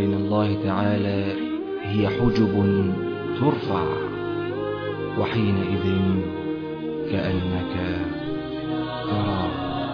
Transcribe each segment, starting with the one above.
من الله تعالى هي حجب ترفع وحينئذ كأنك ترى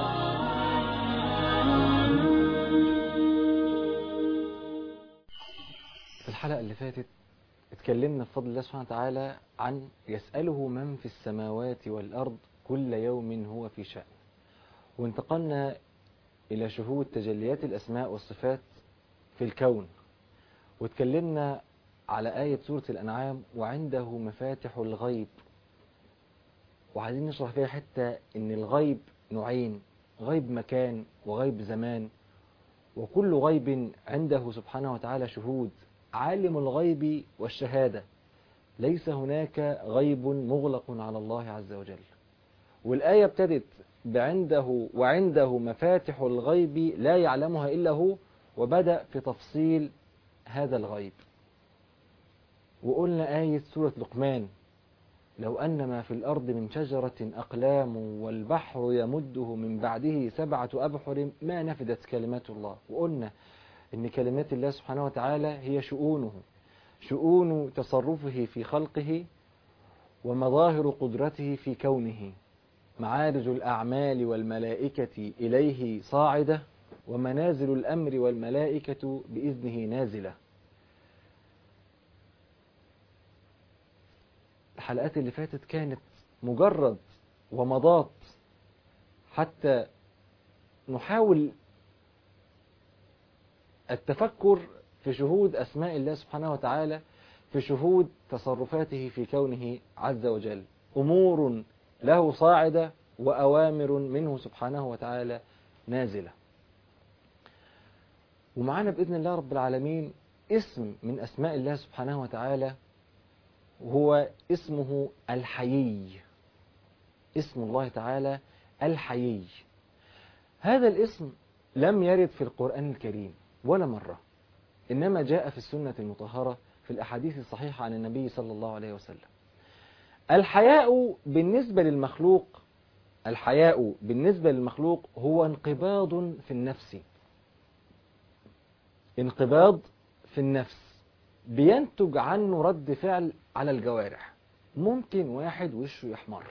في الحلقة اللي فاتت اتكلمنا بفضل الله سبحانه وتعالى عن يسأله من في السماوات والأرض كل يوم هو في شأن وانتقلنا إلى شهود تجليات الأسماء والصفات في الكون واتكلمنا على آية سورة الأنعام وعنده مفاتح الغيب وعايزين نشرح فيها حتى إن الغيب نوعين غيب مكان وغيب زمان وكل غيب عنده سبحانه وتعالى شهود عالم الغيب والشهادة ليس هناك غيب مغلق على الله عز وجل والآية ابتدت بعنده وعنده مفاتح الغيب لا يعلمها إلا هو وبدأ في تفصيل هذا الغيب وقلنا آية سورة لقمان لو أن ما في الأرض من شجرة أقلام والبحر يمده من بعده سبعة أبحر ما نفدت كلمات الله وقلنا إن كلمات الله سبحانه وتعالى هي شؤونه شؤون تصرفه في خلقه ومظاهر قدرته في كونه معارج الأعمال والملائكة إليه صاعدة ومنازل الأمر والملائكة بإذنه نازلة الحلقات اللي فاتت كانت مجرد ومضات حتى نحاول التفكر في شهود أسماء الله سبحانه وتعالى في شهود تصرفاته في كونه عز وجل أمور له صاعدة وأوامر منه سبحانه وتعالى نازلة ومعانا بإذن الله رب العالمين اسم من أسماء الله سبحانه وتعالى هو اسمه الحيي اسم الله تعالى الحيي هذا الاسم لم يرد في القرآن الكريم ولا مرة إنما جاء في السنة المطهرة في الأحاديث الصحيحة عن النبي صلى الله عليه وسلم الحياء بالنسبة للمخلوق الحياء بالنسبة للمخلوق هو انقباض في النفس انقباض في النفس بينتج عنه رد فعل على الجوارح ممكن واحد وشه يحمر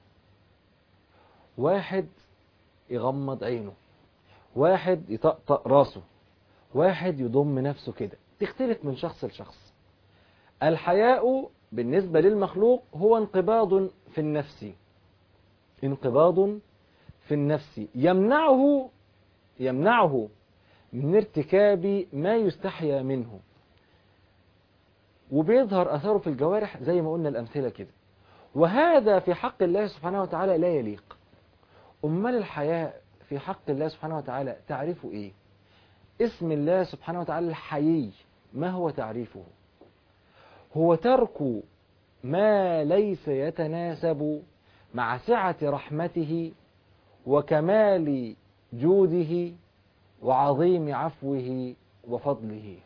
واحد يغمض عينه واحد يطقطق راسه واحد يضم نفسه كده تختلف من شخص لشخص الحياء بالنسبة للمخلوق هو انقباض في النفس انقباض في النفس يمنعه يمنعه من ارتكاب ما يستحيا منه وبيظهر أثره في الجوارح زي ما قلنا الأمثلة كده وهذا في حق الله سبحانه وتعالى لا يليق أمال الحياء في حق الله سبحانه وتعالى تعرفه إيه اسم الله سبحانه وتعالى الحيي ما هو تعريفه هو ترك ما ليس يتناسب مع سعة رحمته وكمال جوده وعظيم عفوه وفضله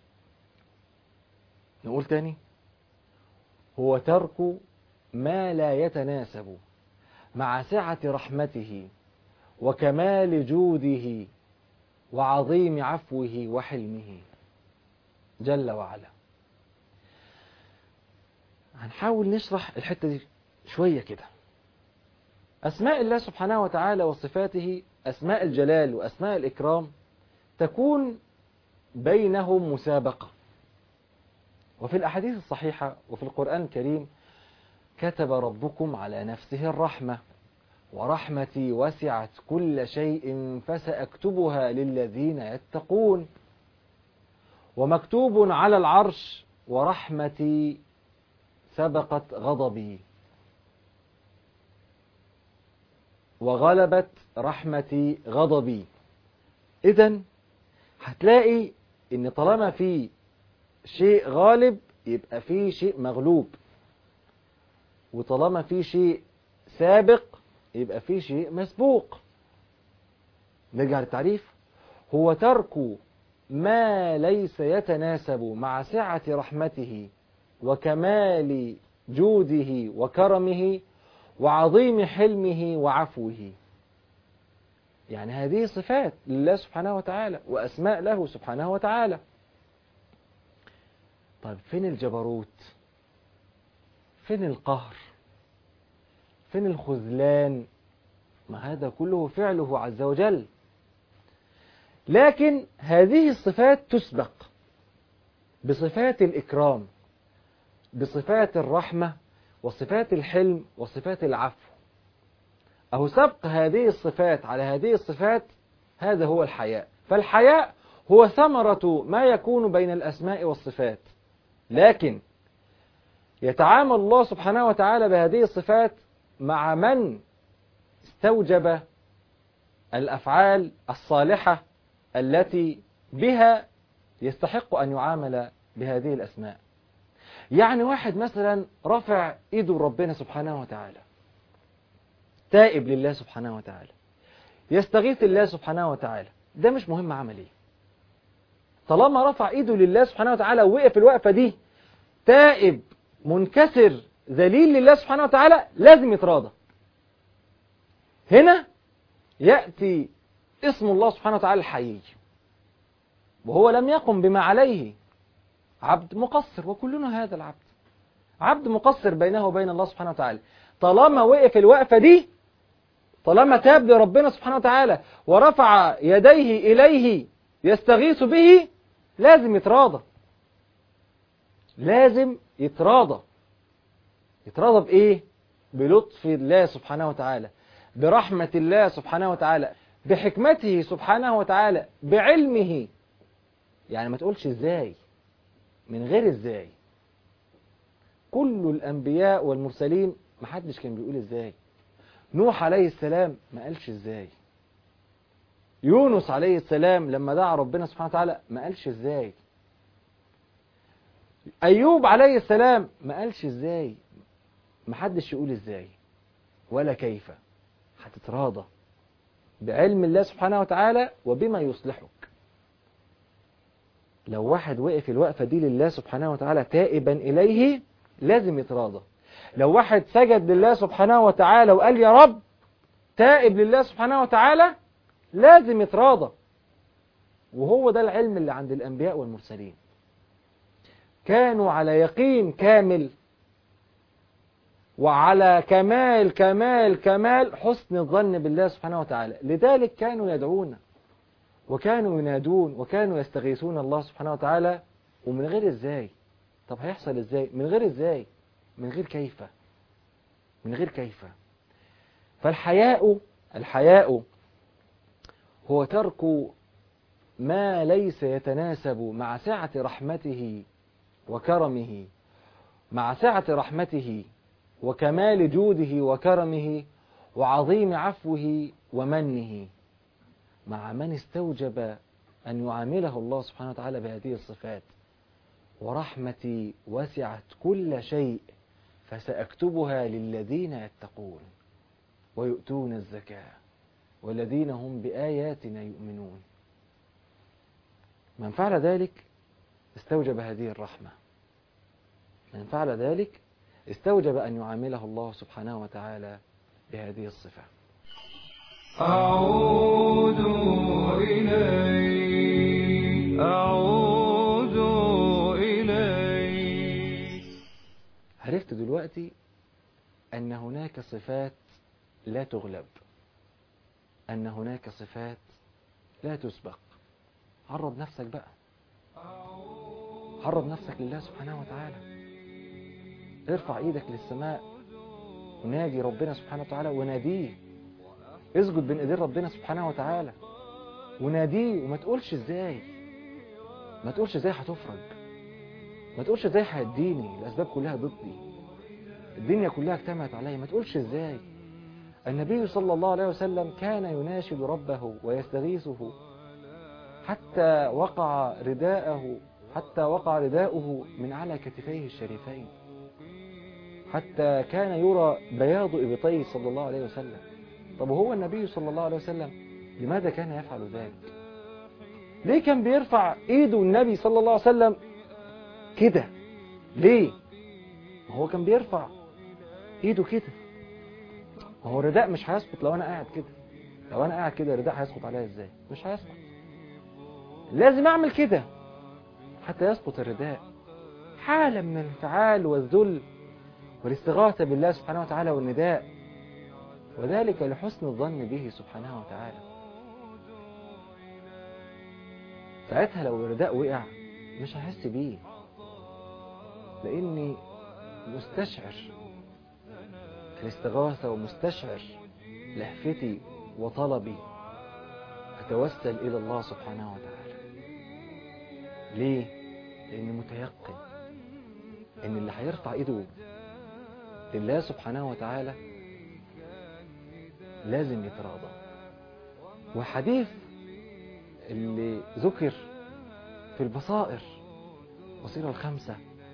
نقول تاني هو ترك ما لا يتناسب مع سعة رحمته وكمال جوده وعظيم عفوه وحلمه جل وعلا هنحاول نشرح الحتة دي شوية كده أسماء الله سبحانه وتعالى وصفاته أسماء الجلال وأسماء الإكرام تكون بينهم مسابقة وفي الأحاديث الصحيحة وفي القرآن الكريم كتب ربكم على نفسه الرحمة ورحمتي وسعت كل شيء فسأكتبها للذين يتقون ومكتوب على العرش ورحمتي سبقت غضبي وغلبت رحمتي غضبي إذا هتلاقي إن طالما في شيء غالب يبقى في شيء مغلوب وطالما في شيء سابق يبقى في شيء مسبوق نرجع للتعريف هو ترك ما ليس يتناسب مع سعة رحمته وكمال جوده وكرمه وعظيم حلمه وعفوه يعني هذه صفات لله سبحانه وتعالى وأسماء له سبحانه وتعالى طيب فين الجبروت فين القهر فين الخذلان ما هذا كله فعله عز وجل لكن هذه الصفات تسبق بصفات الإكرام بصفات الرحمة وصفات الحلم وصفات العفو أو سبق هذه الصفات على هذه الصفات هذا هو الحياء فالحياء هو ثمرة ما يكون بين الأسماء والصفات لكن يتعامل الله سبحانه وتعالى بهذه الصفات مع من استوجب الأفعال الصالحة التي بها يستحق أن يعامل بهذه الأسماء يعني واحد مثلا رفع إيده ربنا سبحانه وتعالى تائب لله سبحانه وتعالى يستغيث الله سبحانه وتعالى ده مش مهم عمل ايه طالما رفع ايده لله سبحانه وتعالى ووقف الوقفة دي تائب منكسر ذليل لله سبحانه وتعالى لازم يتراضى هنا يأتي اسم الله سبحانه وتعالى الحيي وهو لم يقم بما عليه عبد مقصر وكلنا هذا العبد عبد مقصر بينه وبين الله سبحانه وتعالى طالما وقف الوقفة دي طالما تاب لربنا سبحانه وتعالى ورفع يديه إليه يستغيث به لازم يتراضى لازم يتراضى يتراضى بإيه؟ بلطف الله سبحانه وتعالى برحمة الله سبحانه وتعالى بحكمته سبحانه وتعالى بعلمه يعني ما تقولش ازاي من غير ازاي كل الأنبياء والمرسلين ما حدش كان بيقول ازاي نوح عليه السلام ما قالش ازاي يونس عليه السلام لما دعا ربنا سبحانه وتعالى ما قالش ازاي أيوب عليه السلام ما قالش ازاي ما حدش يقول ازاي ولا كيف هتتراضى بعلم الله سبحانه وتعالى وبما يصلحك لو واحد وقف الوقفة دي لله سبحانه وتعالى تائبا إليه لازم يتراضى لو واحد سجد لله سبحانه وتعالى وقال يا رب تائب لله سبحانه وتعالى لازم يتراضى وهو ده العلم اللي عند الأنبياء والمرسلين كانوا على يقين كامل وعلى كمال كمال كمال حسن الظن بالله سبحانه وتعالى لذلك كانوا يدعون وكانوا ينادون وكانوا يستغيثون الله سبحانه وتعالى ومن غير ازاي طب هيحصل ازاي من غير ازاي من غير كيف من غير كيف فالحياء الحياء هو ترك ما ليس يتناسب مع سعة رحمته وكرمه مع سعة رحمته وكمال جوده وكرمه وعظيم عفوه ومنه مع من استوجب أن يعامله الله سبحانه وتعالى بهذه الصفات ورحمتي وسعت كل شيء فسأكتبها للذين يتقون ويؤتون الزكاة والذين هم بآياتنا يؤمنون من فعل ذلك استوجب هذه الرحمة من فعل ذلك استوجب أن يعامله الله سبحانه وتعالى بهذه الصفة أعود إليك أعود إليك عرفت دلوقتي أن هناك صفات لا تغلب أن هناك صفات لا تسبق عرض نفسك بقى عرض نفسك لله سبحانه وتعالى ارفع ايدك للسماء ونادي ربنا سبحانه وتعالى وناديه اسجد بين ايدين ربنا سبحانه وتعالى وناديه وما تقولش ازاي ما تقولش ازاي هتفرج ما تقولش ازاي هيديني الاسباب كلها ضدي الدنيا كلها اجتمعت عليا ما تقولش ازاي النبي صلى الله عليه وسلم كان يناشد ربه ويستغيثه حتى وقع رداءه حتى وقع رداؤه من على كتفيه الشريفين حتى كان يرى بياض إبطيه صلى الله عليه وسلم طب وهو النبي صلى الله عليه وسلم لماذا كان يفعل ذلك ليه كان بيرفع ايده النبي صلى الله عليه وسلم كده ليه ما هو كان بيرفع ايده كده ما هو الرداء مش هيسقط لو انا قاعد كده لو انا قاعد كده الرداء هيسقط عليا ازاي مش هيسقط لازم اعمل كده حتى يسقط الرداء حالة من الانفعال والذل والاستغاثة بالله سبحانه وتعالى والنداء وذلك لحسن الظن به سبحانه وتعالى ساعتها لو الرداء وقع مش هحس بيه لاني مستشعر الاستغاثة ومستشعر لهفتي وطلبي أتوسل إلى الله سبحانه وتعالى ليه؟ لأني متيقن إن اللي هيرفع إيده لله سبحانه وتعالى لازم يتراضى وحديث اللي ذكر في البصائر بصيرة الخمسة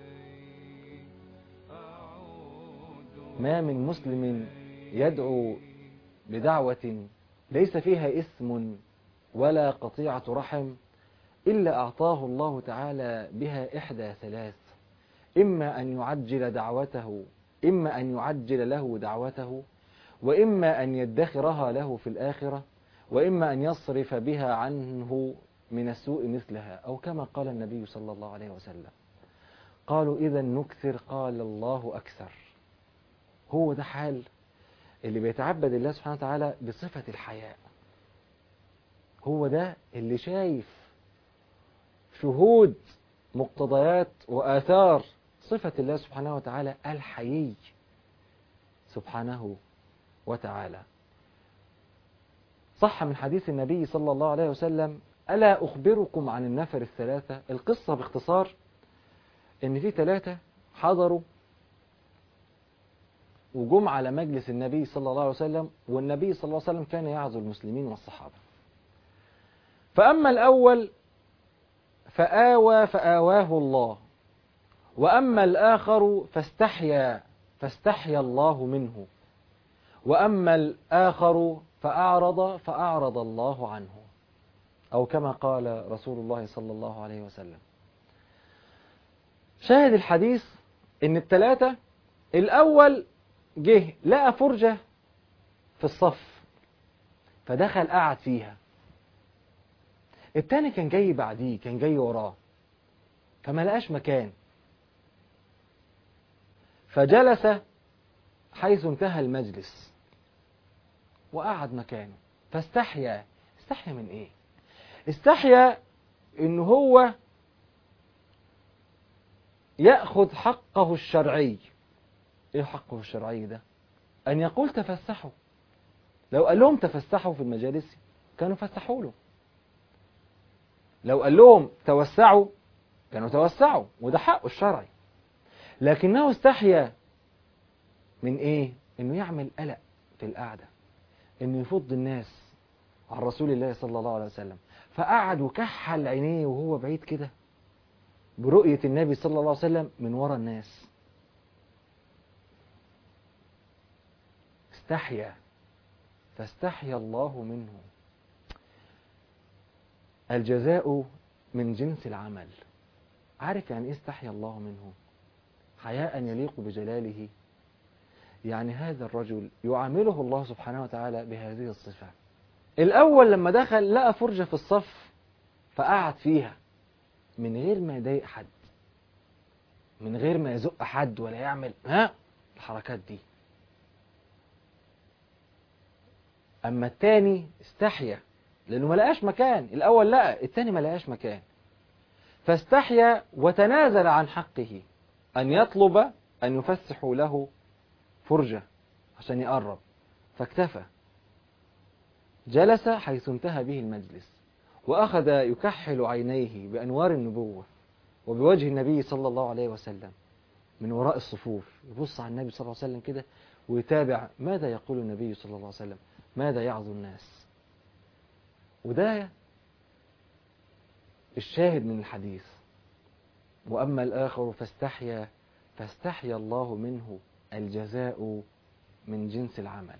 ما من مسلم يدعو بدعوة ليس فيها إثم ولا قطيعة رحم إلا أعطاه الله تعالى بها إحدى ثلاث إما أن يعجل دعوته إما أن يعجل له دعوته وإما أن يدخرها له في الآخرة وإما أن يصرف بها عنه من السوء مثلها أو كما قال النبي صلى الله عليه وسلم قالوا إذا نكثر قال الله أكثر هو ده حال اللي بيتعبد الله سبحانه وتعالى بصفة الحياء هو ده اللي شايف شهود مقتضيات وآثار صفة الله سبحانه وتعالى الحيي سبحانه وتعالى صح من حديث النبي صلى الله عليه وسلم ألا أخبركم عن النفر الثلاثة القصة باختصار إن في ثلاثة حضروا وجم على مجلس النبي صلى الله عليه وسلم والنبي صلى الله عليه وسلم كان يعظ المسلمين والصحابة فأما الأول فآوى فآواه الله وأما الآخر فاستحيا فاستحيا الله منه وأما الآخر فأعرض فأعرض الله عنه أو كما قال رسول الله صلى الله عليه وسلم شاهد الحديث إن الثلاثة الأول جه لقى فرجة في الصف فدخل قعد فيها التاني كان جاي بعديه كان جاي وراه فما لقاش مكان فجلس حيث انتهى المجلس وقعد مكانه فاستحيا استحيا من ايه استحيا ان هو ياخذ حقه الشرعي ايه حقه الشرعي ده ان يقول تفسحوا لو قال لهم تفسحوا في المجالس كانوا فسحوا له لو قال لهم توسعوا كانوا توسعوا وده حقه الشرعي لكنه استحيا من ايه انه يعمل قلق في القعده انه يفض الناس عن رسول الله صلى الله عليه وسلم فقعد وكحل عينيه وهو بعيد كده برؤية النبي صلى الله عليه وسلم من ورا الناس استحيا فاستحيا الله منه الجزاء من جنس العمل عارف يعني ايه استحيا الله منه حياء يليق بجلاله يعني هذا الرجل يعامله الله سبحانه وتعالى بهذه الصفة الأول لما دخل لقى فرجة في الصف فقعد فيها من غير ما يضايق حد من غير ما يزق حد ولا يعمل ها الحركات دي أما التاني استحيا لأنه ما لقاش مكان الأول لقى التاني ما لقاش مكان فاستحيا وتنازل عن حقه أن يطلب أن يفسحوا له فرجة عشان يقرب فاكتفى جلس حيث انتهى به المجلس وأخذ يكحل عينيه بأنوار النبوة وبوجه النبي صلى الله عليه وسلم من وراء الصفوف يبص على النبي صلى الله عليه وسلم كده ويتابع ماذا يقول النبي صلى الله عليه وسلم ماذا يعظ الناس وده الشاهد من الحديث وأما الآخر فاستحيا فاستحيا الله منه الجزاء من جنس العمل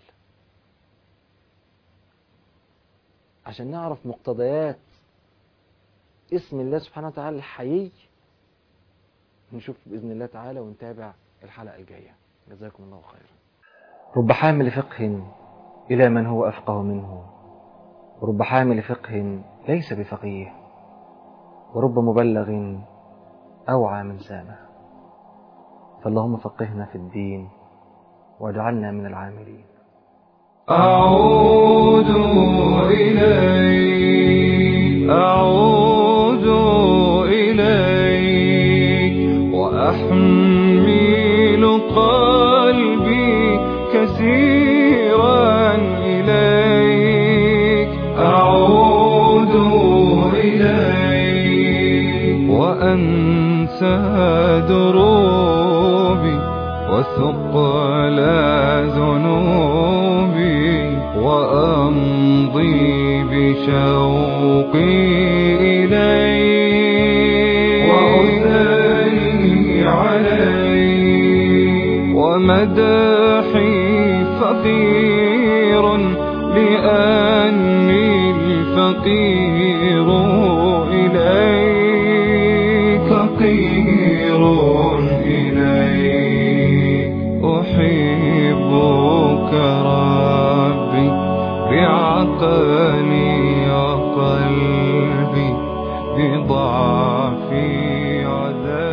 عشان نعرف مقتضيات اسم الله سبحانه وتعالى الحيي نشوف بإذن الله تعالى ونتابع الحلقة الجاية جزاكم الله خيرا رب حامل فقه إلى من هو أفقه منه ورب حامل فقه ليس بفقيه ورب مبلغ أوعى من سامه فاللهم فقهنا في الدين واجعلنا من العاملين أعود إليك أعود إليك وأحمل قلبي كثيرا إليك أعود إليك وأنسى دروبي وثقل ذنوبي وأمضي بشوقي إليك وأثني عليك ومدحي فقير لأني الفقير إليك فقير إليك أحبك ربي بعقلي وقلبي بضعفي عذابي